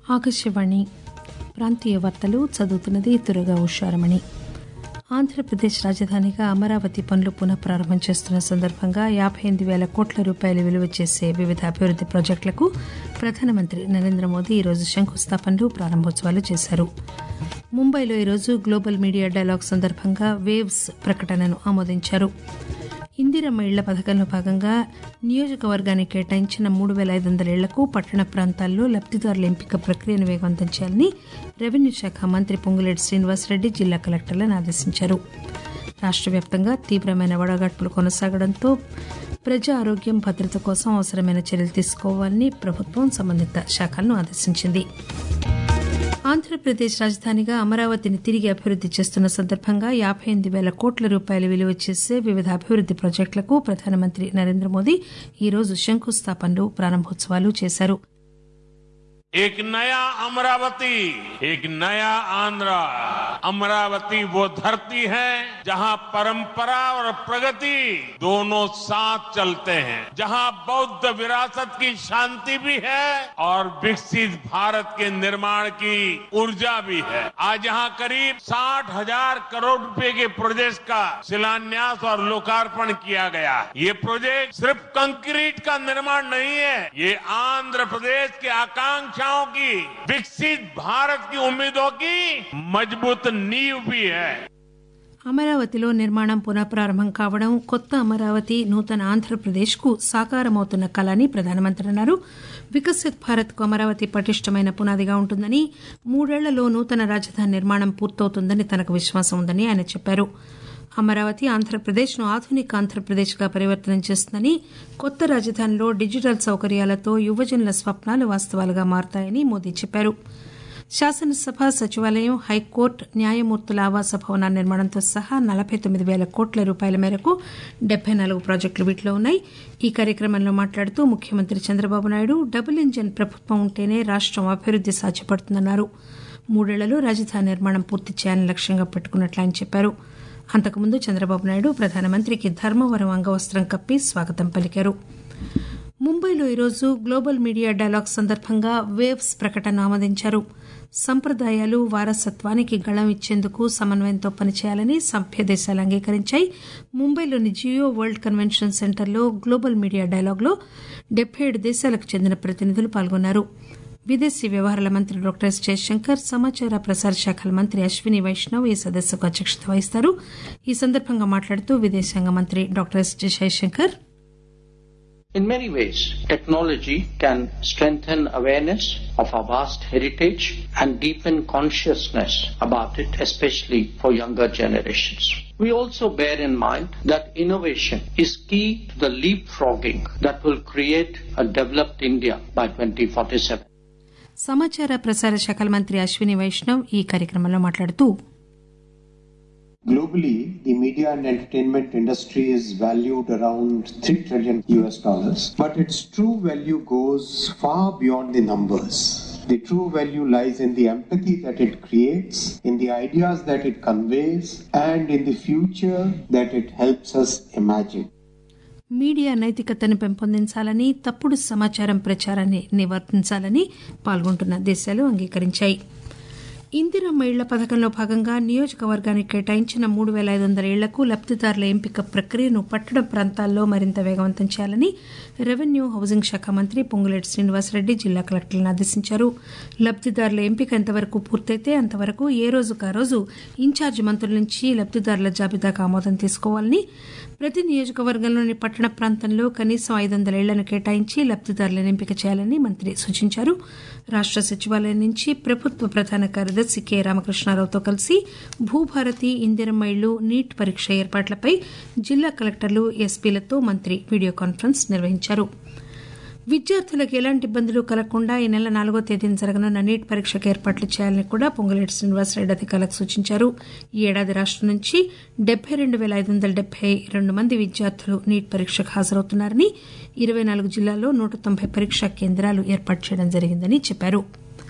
ఆకాశవాణి ప్రాంతీయ వార్తలు చదువుతున్నది తురగా ఉషారమణి ఆంధ్రప్రదేశ్ రాజధానిగా అమరావతి పనులు పునః ప్రారంభం చేస్తున్న సందర్భంగా యాబై ఎనిమిది పేల కోట్ల రూపాయలు విలువ చేసే వివిధ అభివృద్ది ప్రాజెక్టులకు ప్రధానమంత్రి నరేంద్ర మోదీ ఈరోజు శంకుస్థాపనలు ప్రారంభోత్సవాలు చేశారు ముంబైలో ఈరోజు గ్లోబల్ మీడియా డైలాగ్ సందర్భంగా వేవ్స్ ప్రకటనను ఆమోదించారు ఇందిరమ్మ ఇళ్ల పథకంలో భాగంగా నియోజకవర్గానికి కేటాయించిన మూడు పేల ఐదు వందల ఇళ్లకు పట్టణ ప్రాంతాల్లో లబ్దిదారుల ఎంపిక ప్రక్రియను వేగవంతం చేయాలని రెవెన్యూ శాఖ మంత్రి పొంగులేటి శ్రీనివాసరెడ్డి జిల్లా కలెక్టర్లను ఆదేశించారు రాష్ట వ్యాప్తంగా తీవ్రమైన వడగాడ్పులు కొనసాగడంతో ప్రజా ఆరోగ్యం భద్రత కోసం అవసరమైన చర్యలు తీసుకోవాలని ప్రభుత్వం సంబంధిత శాఖలను ఆదేశించింది ఆంధ్రప్రదేశ్ రాజధానిగా అమరావతిని తిరిగి అభివృద్ది చేస్తున్న సందర్భంగా యాబై ఎనిమిది పేల కోట్ల రూపాయలు విలువ చేసే వివిధ అభివృద్ది ప్రాజెక్టులకు ప్రధానమంత్రి నరేంద్ర మోదీ ఈరోజు శంకుస్థాపనలు ప్రారంభోత్సవాలు చేశారు एक नया अमरावती एक नया आंध्र अमरावती वो धरती है जहां परंपरा और प्रगति दोनों साथ चलते हैं जहां बौद्ध विरासत की शांति भी है और विकसित भारत के निर्माण की ऊर्जा भी है आज यहां करीब साठ हजार करोड़ रुपए के प्रोजेक्ट का शिलान्यास और लोकार्पण किया गया ये प्रोजेक्ट सिर्फ कंक्रीट का निर्माण नहीं है ये आंध्र प्रदेश के आकांक्षा आकांक्षाओं की विकसित भारत की उम्मीदों की मजबूत नींव भी है అమరావతిలో నిర్మాణం పునఃప్రారంభం కావడం కొత్త అమరావతి నూతన ఆంధ్రప్రదేశ్ కు సాకారమవుతున్న కళ అని ప్రధానమంత్రి అన్నారు వికసిత్ భారత్ కు అమరావతి పటిష్టమైన పునాదిగా ఉంటుందని మూడేళ్లలో నూతన రాజధాని నిర్మాణం పూర్తవుతుందని తనకు విశ్వాసం ఉందని ఆయన చెప్పారు అమరావతి ఆంధ్రప్రదేశ్ ను ఆధునిక ఆంధ్రప్రదేశ్ గా పరివర్తనం చేస్తుందని కొత్త రాజధానిలో డిజిటల్ సౌకర్యాలతో యువజనుల స్వప్నాలు వాస్తవాలుగా మారతాయని మోదీ చెప్పారు శాసనసభ సచివాలయం హైకోర్టు న్యాయమూర్తుల ఆవాస భవనాల నిర్మాణంతో సహా నలబై తొమ్మిది పేల కోట్ల రూపాయల మేరకు డెబ్బై నాలుగు ప్రాజెక్టులు వీటిలో ఉన్నాయి ఈ కార్యక్రమంలో మాట్లాడుతూ ముఖ్యమంత్రి చంద్రబాబు నాయుడు డబుల్ ఇంజన్ ప్రభుత్వం ఉంటేనే రాష్టం అభివృద్ది సాధ్యపడుతుందన్నారు మూడేళ్లలో రాజధాని నిర్మాణం పూర్తి చేయాలని లక్ష్యంగా పెట్టుకున్నట్లు ఆయన చెప్పారు అంతకుముందు చంద్రబాబు నాయుడు ప్రధానమంత్రికి ధర్మవరం అంగవస్త్రం కప్పి స్వాగతం పలికారు ముంబైలో ఈరోజు గ్లోబల్ మీడియా డైలాగ్ సందర్భంగా వేవ్స్ ప్రకటన ఆమోదించారు సంప్రదాయాలు వారసత్వానికి గళం ఇచ్చేందుకు సమన్వయంతో పనిచేయాలని సభ్య దేశాలు అంగీకరించాయి ముంబైలోని జియో వరల్డ్ కన్వెన్షన్ సెంటర్లో గ్లోబల్ మీడియా డైలాగ్లో డెబ్బై ఏడు దేశాలకు చెందిన ప్రతినిధులు పాల్గొన్నారు విదేశీ వ్యవహారాల మంత్రి డాక్టర్ ఎస్ జయశంకర్ సమాచార ప్రసార శాఖల మంత్రి అశ్విని వైష్ణవ్ ఈ సదస్సుకు అధ్యక్షత వహిస్తారు ఈ సందర్భంగా మాట్లాడుతూ విదేశాంగ మంత్రి doctor S Jaishankar In many ways, technology can strengthen awareness of our vast heritage and deepen consciousness about it, especially for younger generations. We also bear in mind that innovation is key to the leapfrogging that will create a developed India by 2047. సమాచార ప్రసార శాఖల మంత్రి అశ్విని వైష్ణవ్ ఈ కార్యక్రమంలో మాట్లాడుతూ Globally, the media and entertainment industry is valued around 3 trillion US dollars, but its true value goes far beyond the numbers. The true value lies in the empathy that it creates, in the ideas that it conveys, and in the future that it helps us imagine. Media నైతికతను పెంపొందించాలని తప్పుడు సమాచారం ప్రచారాన్ని నివారించాలని పాల్గొంటున్న దేశాలు అంగీకరించాయి ఇందిరమ్మ ఇళ్ల పథకంలో భాగంగా నియోజకవర్గానికి కేటాయించిన మూడు పేల ఐదు వందల ఇళ్లకు లబ్దిదారుల ఎంపిక ప్రక్రియను పట్టణ ప్రాంతాల్లో మరింత వేగవంతం చేయాలని రెవెన్యూ హౌసింగ్ శాఖ మంత్రి పొంగులేటి శ్రీనివాసరెడ్డి జిల్లా కలెక్టర్లను ఆదేశించారు లబ్దిదారుల ఎంపిక ఎంతవరకు పూర్తయితే అంతవరకు ఏ రోజుకు ఆ రోజు ఇన్ఛార్జి మంత్రుల నుంచి లబ్దిదారుల జాబితాకు ఆమోదం తీసుకోవాలని ప్రతి నియోజకవర్గంలోని పట్టణ ప్రాంతంలో కనీసం ఐదు వందల ఇళ్లను కేటాయించి లబ్దిదారులను ఎంపిక చేయాలని మంత్రి సూచించారు రాష్ట సచివాలయం నుంచి ప్రభుత్వ ప్రధాన కార్యదర్శి కె రామకృష్ణారావుతో కలిసి భూభారతి ఇందిరమ్మ ఇళ్లు నీట్ పరీక్ష ఏర్పాట్లపై జిల్లా కలెక్టర్లు ఎస్పీలతో మంత్రి వీడియో కాన్ఫరెన్స్ నిర్వహించారు విద్యార్థులకు ఎలాంటి ఇబ్బందులు కలగకుండా ఈ నెల నాలుగో తేదీన జరగనున్న నీట్ పరీక్షకు ఏర్పాట్లు చేయాలని కూడా పొంగులేటి శ్రీనివాసరెడ్డి అధికారులకు సూచించారు ఈ ఏడాది రాష్టం నుంచి డెబ్బై రెండు పేల ఐదు వందల డెబ్బై రెండు మంది విద్యార్థులు నీట్ పరీక్షకు హాజరవుతున్నారని ఇరవై నాలుగు జిల్లాల్లో నూట తొంభై పరీక్షా కేంద్రాలు ఏర్పాటు చేయడం జరిగిందని చెప్పారు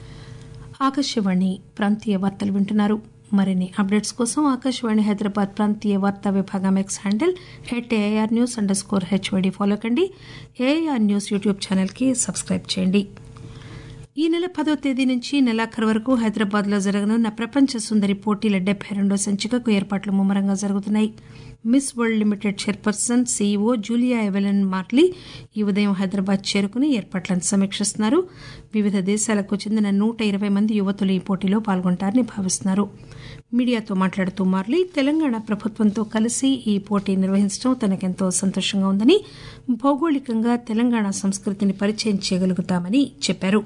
ఆకాశవాణి ప్రాంతీయ వార్తలు వింటున్నారు మరిన్ని అప్డేట్స్ కోసం ఆకాశవాణి హైదరాబాద్ ప్రాంతీయ వార్తా విభాగం X handle at AIR news underscore HYD follow కండి ఏఆర్ న్యూస్ యూట్యూబ్ ఛానల్కి సబ్స్క్రైబ్ చేయండి ఈ నెల పదో తేదీ నుంచి నెలాఖరు వరకు హైదరాబాద్ లో జరగనున్న ప్రపంచ సుందరి పోటీల డెబ్బై రెండో సంచికకు ఏర్పాట్లు ముమ్మరంగా జరుగుతున్నాయి Miss World Limited chairperson CEO Julia Evelyn Morley ఈ ఉదయం హైదరాబాద్ చేరుకుని ఏర్పాట్లను సమీక్షిస్తున్నారు వివిధ దేశాలకు చెందిన నూట ఇరవై మంది యువతులు ఈ పోటీలో పాల్గొంటారని భావిస్తున్నారు మీడియాతో మాట్లాడుతూ మార్లీ తెలంగాణ ప్రభుత్వంతో కలిసి ఈ పోటీ నిర్వహించడం తనకెంతో సంతోషంగా ఉందని భౌగోళికంగా తెలంగాణ సంస్కృతిని పరిచయం చేయగలుగుతామని చెప్పారు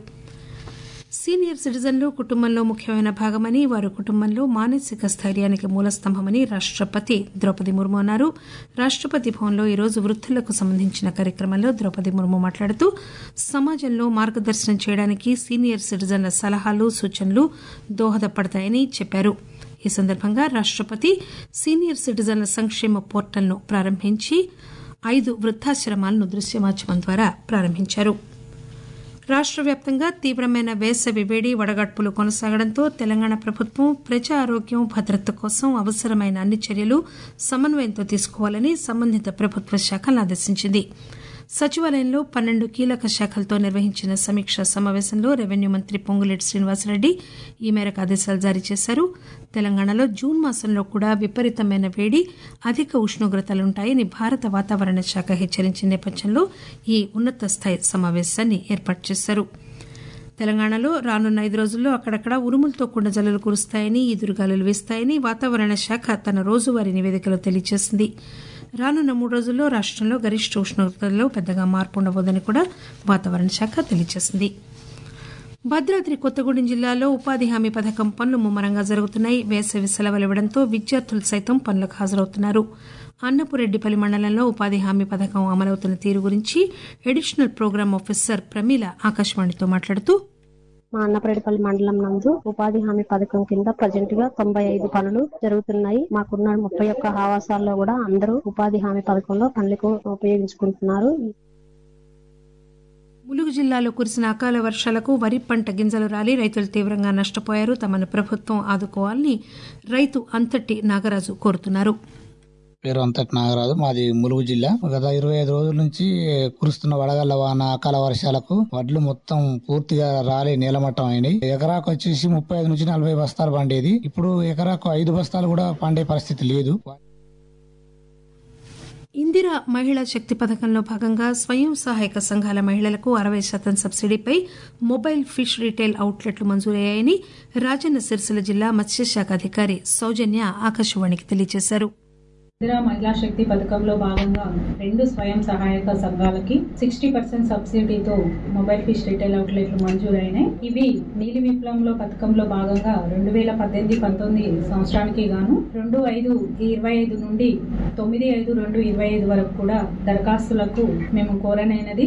సీనియర్ సిటిజన్లు కుటుంబంలో ముఖ్యమైన భాగమని వారు కుటుంబంలో మానసిక స్థైర్యానికి మూలస్తంభమని రాష్టపతి ద్రౌపది ముర్ము అన్నారు రాష్టపతి భవన్లో ఈరోజు వృద్ధులకు సంబంధించిన కార్యక్రమంలో ద్రౌపది ముర్ము మాట్లాడుతూ సమాజంలో మార్గదర్శనం చేయడానికి సీనియర్ సిటిజన్ల సలహాలు సూచనలు దోహదపడతాయని చెప్పారు ఈ సందర్భంగా రాష్టపతి సీనియర్ సిటిజన్ల సంక్షేమ పోర్టల్ను ప్రారంభించి ఐదు వృద్దాశ్రమాలను దృశ్య మాధ్యమం ద్వారా ప్రారంభించారు రాష్ట్ర వ్యాప్తంగా తీవ్రమైన వేసవి వేడి వడగడ్పులు కొనసాగడంతో తెలంగాణ ప్రభుత్వం ప్రజా ఆరోగ్యం భద్రత కోసం అవసరమైన అన్ని చర్యలు సమన్వయంతో తీసుకోవాలని సంబంధిత ప్రభుత్వ శాఖలను ఆదేశించింది సచివాలయంలో పన్నెండు కీలక శాఖలతో నిర్వహించిన సమీక్షా సమావేశంలో రెవెన్యూ మంత్రి పొంగులేటి శ్రీనివాసరెడ్డి ఈ మేరకు ఆదేశాలు జారీ చేశారు తెలంగాణలో జూన్ మాసంలో కూడా విపరీతమైన వేడి అధిక ఉష్ణోగ్రతలుంటాయని భారత వాతావరణ శాఖ హెచ్చరించిన నేపథ్యంలో ఈ ఉన్నత స్థాయి సమావేశాన్ని ఏర్పాటు చేశారు తెలంగాణలో రానున్న ఐదు రోజుల్లో అక్కడక్కడ ఉరుములతో కూడిన జల్లులు కురుస్తాయని ఈదురుగాలులు వీస్తాయని వాతావరణ శాఖ తన రోజువారీ నివేదికలో తెలియజేసింది రానున్న మూడు రోజుల్లో రాష్టంలో గరిష్ట ఉష్ణోగ్రతల్లో పెద్దగా మార్పు ఉండబోదని కూడా వాతావరణ శాఖ తెలియజేసింది భద్రాద్రి కొత్తగూడెం జిల్లాలో ఉపాధి హామీ పథకం పనులు ముమ్మరంగా జరుగుతున్నాయి వేసవి సెలవులు ఇవ్వడంతో విద్యార్థులు సైతం పనులకు హాజరవుతున్నారు అన్నపురెడ్డిపల్లి మండలంలో ఉపాధి హామీ పథకం అమలవుతున్న తీరు గురించి అడిషనల్ ప్రోగ్రామ్ ఆఫీసర్ ప్రమీల ఆకాశవాణితో మాట్లాడుతూ మా అన్నపరెడ్డిపల్లి మండలం నందు ఉపాధి హామీ పథకం కింద ప్రజెంట్ గా తొంభై ఐదు పనులు జరుగుతున్నాయి మాకున్న ముప్పై ఒక్క ఆవాసాల్లో కూడా అందరూ ఉపాధి హామీ పథకంలో పనులకు ఉపయోగించుకుంటున్నారు ములుగు జిల్లాలో కురిసిన అకాల వర్షాలకు వరి పంట గింజలు రాలి రైతులు తీవ్రంగా నష్టపోయారు తమను ప్రభుత్వం ఆదుకోవాలని రైతు అంతటి నాగరాజు కోరుతున్నారు పేరు అంతటి నాగరాజు మాది ములుగు జిల్లా గత ఇరవై ఐదు రోజుల నుంచి కురుస్తున్న వడగళ్ల వాన అకాల వర్షాలకు వడ్లు మొత్తం పూర్తిగా రాలి నీలమట్టం అయినాయి ఎకరాకు వచ్చేసి ముప్పై ఐదు నుంచి నలభై బస్తాలు పండేది ఇప్పుడు ఎకరాకు ఐదు బస్తాలు కూడా పండే పరిస్థితి లేదు ఇందిరా మహిళా శక్తి పథకంలో భాగంగా స్వయం సహాయక సంఘాల మహిళలకు అరవై శాతం సబ్సిడీపై మొబైల్ ఫిష్ రీటైల్ అవుట్లెట్లు మంజూరయ్యాయని రాజన్న సిరిసిల్ల జిల్లా మత్స్యశాఖ అధికారి సౌజన్య ఆకాశవాణికి తెలియజేశారు ఇందిరా మహిళా శక్తి పథకంలో భాగంగా రెండు స్వయం సహాయక సంఘాలకి సిక్స్టీ పర్సెంట్ సబ్సిడీతో మొబైల్ ఫిష్ రిటైల్ అవుట్లెట్లు మంజూరైనాయి ఇవి నీలి విప్లవంలో పథకంలో భాగంగా రెండు వేల పద్దెనిమిది పంతొమ్మిది సంవత్సరానికి గాను రెండు ఐదు ఇరవై ఐదు నుండి తొమ్మిది ఐదు రెండు ఇరవై ఐదు వరకు కూడా దరఖాస్తులకు మేము కోరనైనది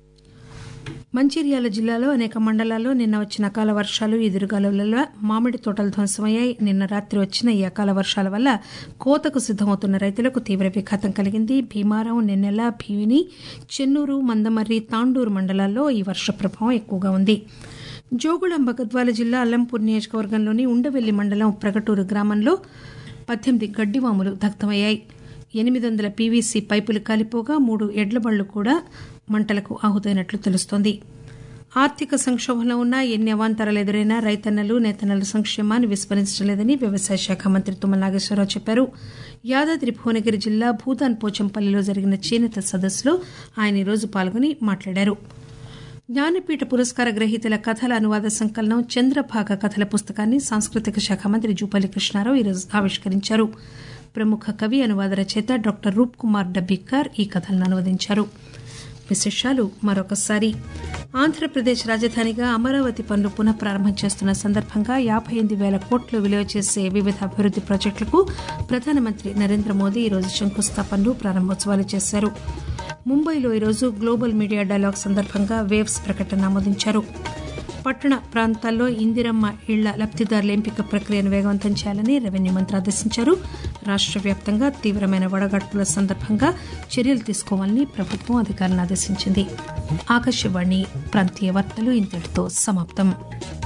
మంచిర్యాల జిల్లాలో అనేక మండలాల్లో నిన్న వచ్చిన అకాల వర్షాలు ఎదురుగాలుల వల్ల మామిడి తోటలు ధ్వంసమయ్యాయి నిన్న రాత్రి వచ్చిన ఈ అకాల వర్షాల వల్ల కోతకు సిద్దమవుతున్న రైతులకు తీవ్ర విఘాతం కలిగింది భీమారం నెన్నెల భీమిని చెన్నూరు మందమర్రి తాండూరు మండలాల్లో ఈ వర్ష ప్రభావం ఎక్కువగా ఉంది జోగుళంబ గద్వాల జిల్లా అల్లంపూర్ నియోజకవర్గంలోని ఉండవెల్లి మండలం ప్రగటూరు గ్రామంలో పద్దెనిమిది గడ్డివాములు దగ్ధమయ్యాయి ఎనిమిది వందల పీవీసీ పైపులు కాలిపోగా మూడు ఎడ్లబళ్లు కూడా మంటలకు ఆహుతైనట్లు తెలుస్తోంది ఆర్థిక సంక్షోభంలో ఉన్న ఎన్ని అవాంతరాలు ఎదురైనా రైతన్నలు నేతన్నల సంక్షేమాన్ని విస్మరించడం లేదని వ్యవసాయ శాఖ మంత్రి తుమ్మల నాగేశ్వరరావు చెప్పారు యాదాద్రి భువనగిరి జిల్లా భూతాన్ పోచంపల్లిలో జరిగిన చేనేత సదస్సులో ఆయన ఈరోజు పాల్గొని మాట్లాడారు జ్ఞానపీఠ పురస్కార గ్రహీతల కథల అనువాద సంకలనం చంద్రభాగ కథల పుస్తకాన్ని సాంస్కృతిక శాఖ మంత్రి జూపల్లి కృష్ణారావు ఈరోజు ఆవిష్కరించారు ప్రముఖ కవి అనువాద రచయిత డాక్టర్ రూప్ కుమార్ డబ్బిక్కర్ ఈ కథలను అనువదించారు విశేషాలు మరొకసారి ఆంధ్రప్రదేశ్ రాజధానిగా అమరావతి పనులు పునః ప్రారంభం చేస్తున్న సందర్భంగా యాభై ఎనిమిది వేల కోట్లు విలువ చేసే వివిధ అభివృద్ది ప్రాజెక్టులకు ప్రధానమంత్రి నరేంద్ర మోదీ ఈరోజు శంకుస్థాపనలు ప్రారంభోత్సవాలు చేశారు ముంబైలో ఈరోజు గ్లోబల్ మీడియా డైలాగ్ సందర్భంగా వేవ్స్ ప్రకటన ఆమోదించారు పట్టణ ప్రాంతాల్లో ఇందిరమ్మ ఇళ్ల లబ్దిదారుల ఎంపిక ప్రక్రియను వేగవంతం చేయాలని రెవెన్యూ మంత్రి ఆదేశించారు రాష్ట్ర వ్యాప్తంగా తీవ్రమైన వడగడ్పుల సందర్భంగా చర్యలు తీసుకోవాలని ప్రభుత్వం అధికారులను ఆదేశించింది ఆకాశవాణి ప్రాంతీయ వార్తలు ఇంతటితో సమాప్తం